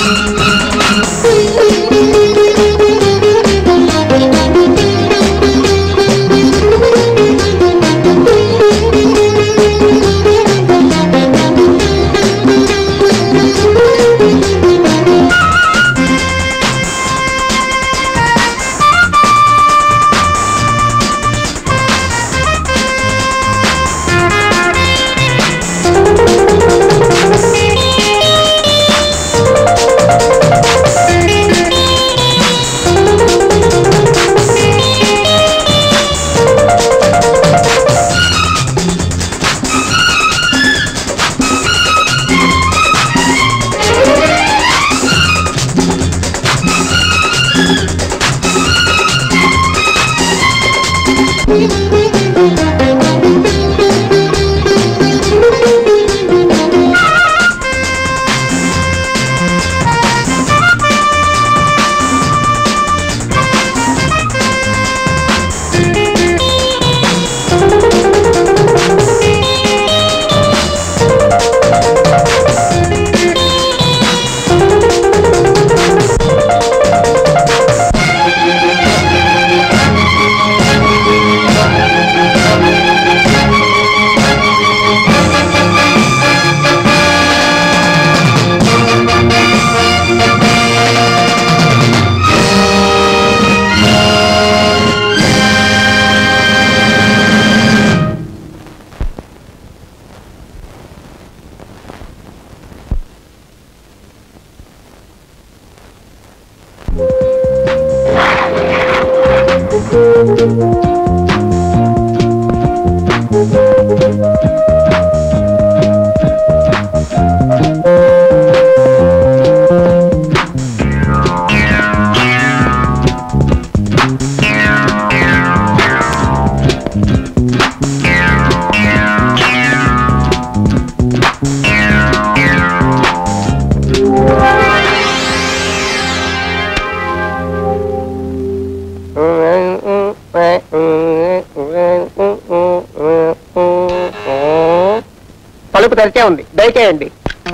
తలుపు తెరిచే ఉంది దయచేయండి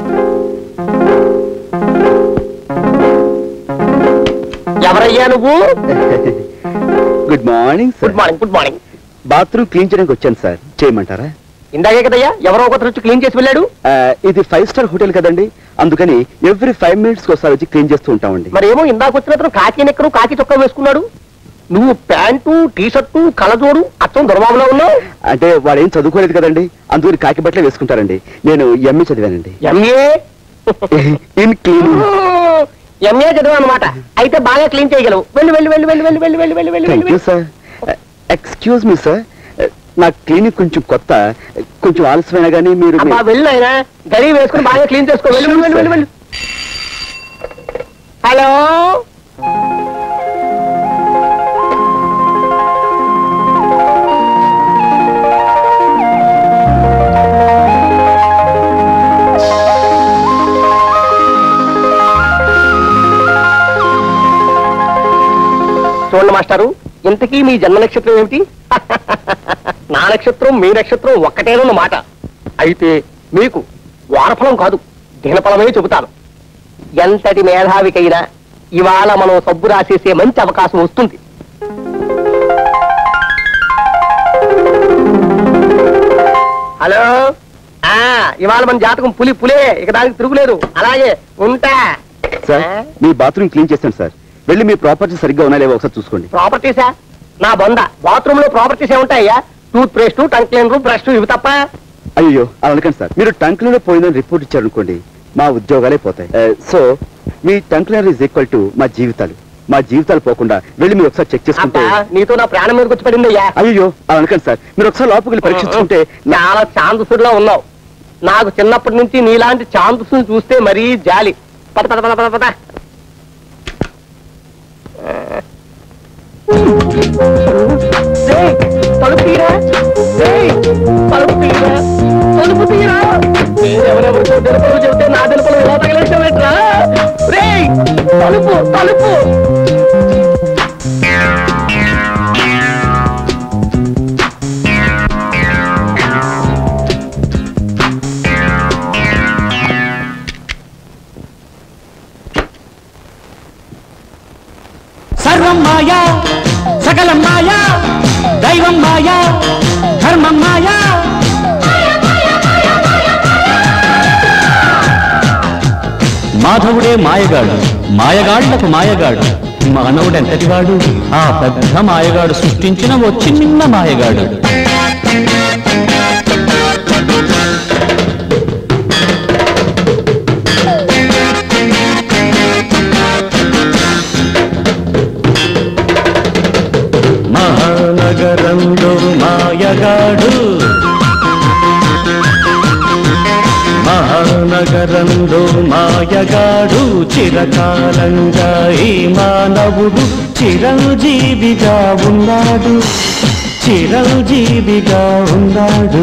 ఎవరయ్యా నువ్వు good morning sir good morning good morning bathroom clean చేయడానికి వచ్చాను సార్ చేయమంటారా ఇందాకే కదయ్యా ఎవరో ఒకరు వచ్చి క్లీన్ చేసి వెళ్ళాడు ఆ, ఇది ఫైవ్ స్టార్ హోటల్ కదండి అందుకని ఎవ్రీ ఫైవ్ మినిట్స్ ఒకసారి వచ్చి క్లీన్ చేస్తూ ఉంటామండి మరి ఏమో ఇందాక వచ్చిన కాకి నెక్కరు కాకి చొక్కా వేసుకున్నాడు నువ్వు ప్యాంటు టీ షర్టు కలజోడు అచ్చం దుర్బాబులో ఉన్నావు అంటే వాడు ఏం చదువుకోలేదు కదండి అందుకని కాకి బట్టలే వేసుకుంటారండి నేను ఎంఏ చదివానండి ఎంఏ ఇన్ క్లీనింగ్ ఎంఏ చదివా అనమాట అయితే బాగా క్లీన్ చేయగలవు వెళ్ళి వెళ్ళి వెళ్ళి వెళ్ళి వెళ్ళి వెళ్ళి వెళ్ళి వెళ్ళి వెళ్ళి థ్యాంక్ యూ వెళ్ళి సార్ ఎక్స్క్యూజ్ మీ సార్ నా క్లినిక్ కొంచెం కొత్త కొంచెం ఆలస్యమైనా కానీ మీరు అబ్బా వెళ్ళు ఆయన గడి వేసుకుని బాగా క్లీన్ చేసుకో వెళ్ళి వెళ్ళి వెళ్ళి వెళ్ళి హలో చూడండి మాస్టారు ఇంతకీ మీ జన్మ నక్షత్రం ఏమిటి నా నక్షత్రం మీ నక్షత్రం ఒక్కటేనన్న మాట అయితే మీకు వారఫలం కాదు దినఫలమే చెబుతాను ఎంతటి మేధావికైనా ఇవాళ మనం సబ్బు రాసేసే మంచి అవకాశం వస్తుంది హలో ఆ ఇవాళ మన జాతకం పులి పులే ఇక దానికి తిరుగులేదు అలాగే ఉంటా సార్ మీ బాత్రూమ్ క్లీన్ చేస్తాను సార్ వెళ్ళి మీ ప్రాపర్టీ సరిగ్గా ఉన్నా లేవో ఒకసారి చూసుకోండి ప్రాపర్టీసా నా బొంద బాత్రూమ్ లో ప్రాపర్టీస్ ఏముంటాయ్యా toothpaste tongue cleaner brush ఇవి తప్ప అయ్యో అలా అనకండి సార్ మీరు టంక్లో పోయిందని రిపోర్ట్ ఇచ్చారనుకోండి మా ఉద్యోగాలే పోతాయి సో మీ టంక్లర్ ఈజ్ ఈక్వల్ టు మా జీవితాలు మా జీవితాలు పోకుండా వెళ్ళి మీరు ఒకసారి చెక్ చేసుకుంటే అబ్బా నీతో నా ప్రాణం మీదకి వచ్చి పడింది అయ్యా అయ్యో అలా అనకండి సార్ మీరు ఒకసారి లోపలికి వెళ్ళి పరీక్షించుకుంటే నా- చాలా ఛాందసుడిలో ఉన్నావు నాకు చిన్నప్పటి నుంచి నీలాంటి ఛాందసుని చూస్తే మరీ జాలి పద పద పద పద పద ఏయ్, తలుపు తీయరా ఏయ్, తలుపు తీయరా తలుపు తీయరా ఎవరెవరితో తెలుపులు చెబితే నా తెలుపులు ఎలా తగిలించబెట్టరా రేయ్ తలుపు తలుపు సర్వం మాయా సకలం మాయా దైవం మాయా ధర్మం మాయా మాధవుడే మాయగాడు మాయగాళ్లకు మాయగాడు మానవుడెంతటివాడు ఆ పెద్ద మాయగాడు సృష్టించిన ఓ చిన్న మాయగాడు మహానగరంలో మాయగాడు మహానగరంలో మాయగాడు చిరకాలంగా ఈ మానవుడు చిరంజీవిగా ఉన్నాడు చిరంజీవిగా ఉన్నాడు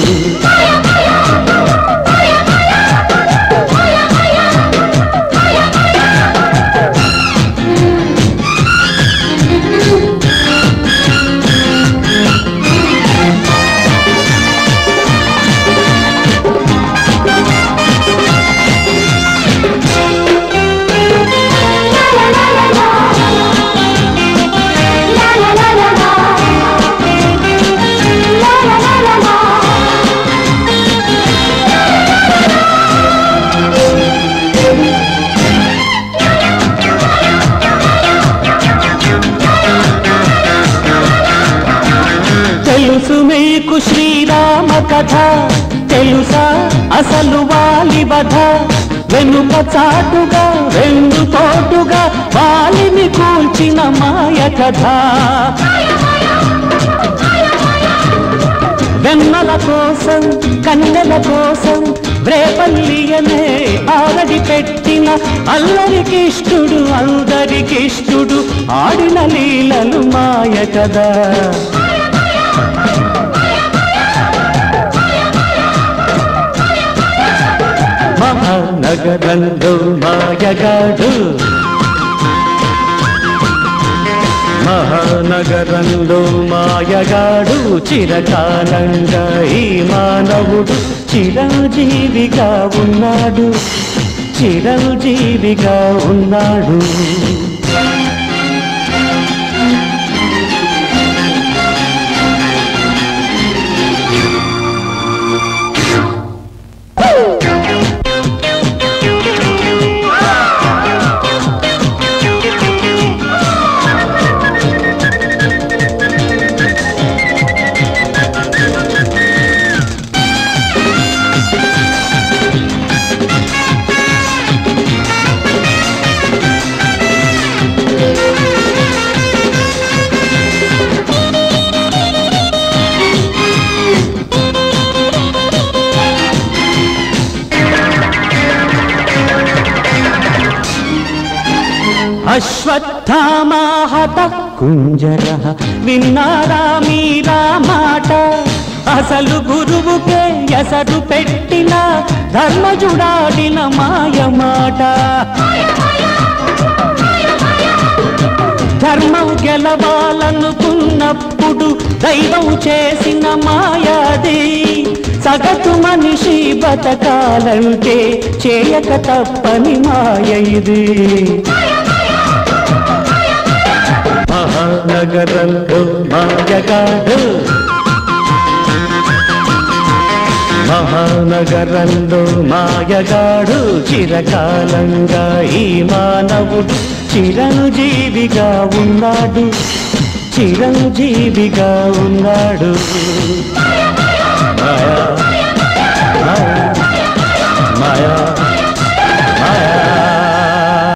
తెలుసు మీకు శ్రీరామ కథ తెలుసా అసలు వాలి వధ వెనుక చాటుగా రెండు తోటుగా వాలిని కూల్చిన మాయ కథ వెన్నెల కోసం కన్నెల కోసం రేపల్లియనే ఆరడి పెట్టిన అల్లరికిష్టుడు అందరికిష్టుడు ఆడిన లీలలు మాయ కదా మహానగరంలో మాయగాడు మహానగరంలో మాయగాడు చిరకాలంగా ఈ మానవుడు చిరంజీవిగా ఉన్నాడు చిరంజీవిగా ఉన్నాడు అశ్వత్థామాహత కుంజర విన్నారా మీరా మాట అసలు గురువుకే ఎసరు పెట్టిన ధర్మజుడాడిన మాయ మాట ధర్మం గెలవాలనుకున్నప్పుడు దైవం చేసిన మాయాది సగటు మనిషి బతకాలంటే చేయక తప్పని మాయ ఇది మహానగరంలో మాయగాడు మహానగరంలో మాయగాడు చిరకాలంగా ఈ మానవుడు చిరంజీవిగా ఉన్నాడు చిరంజీవిగా ఉన్నాడు మాయా మాయా మాయా